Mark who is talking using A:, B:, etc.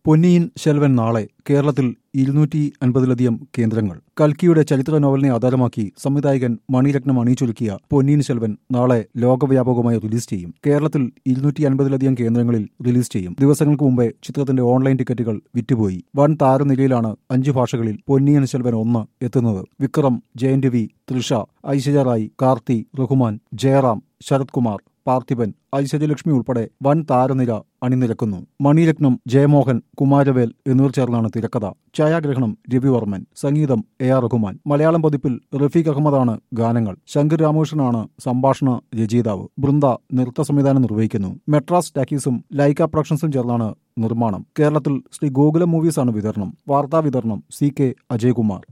A: പൊന്നിയിൻ ശെൽവൻ നാളെ കേരളത്തിൽ ഇരുന്നൂറ്റി അൻപതിലധികം കേന്ദ്രങ്ങൾ കൽക്കിയുടെ ചരിത്ര നോവലിനെ ആധാരമാക്കി സംവിധായകൻ മണിരത്നം അണിയിച്ചൊരുക്കിയ പൊന്നിയിൻ ശെൽവൻ നാളെ ലോകവ്യാപകമായി റിലീസ് ചെയ്യും കേരളത്തിൽ ഇരുന്നൂറ്റി അൻപതിലധികം കേന്ദ്രങ്ങളിൽ റിലീസ് ചെയ്യും ദിവസങ്ങൾക്ക് മുമ്പേ ചിത്രത്തിന്റെ ഓൺലൈൻ ടിക്കറ്റുകൾ വിറ്റുപോയി വൻ താരനിലയിലാണ് അഞ്ചു ഭാഷകളിൽ പൊന്നിയൻ ശെൽവൻ ഒന്ന് എത്തുന്നത് വിക്രം ജയൻ രവി തൃഷ ഐശ്വര്യ റായ് കാർത്തി റഹ്മാൻ ജയറാം ശരത് കുമാർ പാർത്ഥിപൻ ഐശ്വര്യലക്ഷ്മി ഉൾപ്പെടെ വൻ താരനിര അണിനിരക്കുന്നു മണിരത്നം ജയമോഹൻ കുമാരവേൽ എന്നിവർ ചേർന്നാണ് തിരക്കഥ ഛായാഗ്രഹണം രവിവർമ്മൻ സംഗീതം എ ആർ റഹ്മാൻ മലയാളം പതിപ്പിൽ റഫീഖ് അഹമ്മദാണ് ഗാനങ്ങൾ ശങ്കർ രാമകൃഷ്ണനാണ് സംഭാഷണ രചയിതാവ് ബൃന്ദ നൃത്ത സംവിധാനം നിർവഹിക്കുന്നു മെട്രാസ് ടാക്കീസും ലൈക്ക പ്രൊഡക്ഷൻസും ചേർന്നാണ് നിർമ്മാണം കേരളത്തിൽ ശ്രീ ഗോകുലം മൂവീസാണ് വിതരണം വാർത്താ വിതരണം സി കെ അജയകുമാർ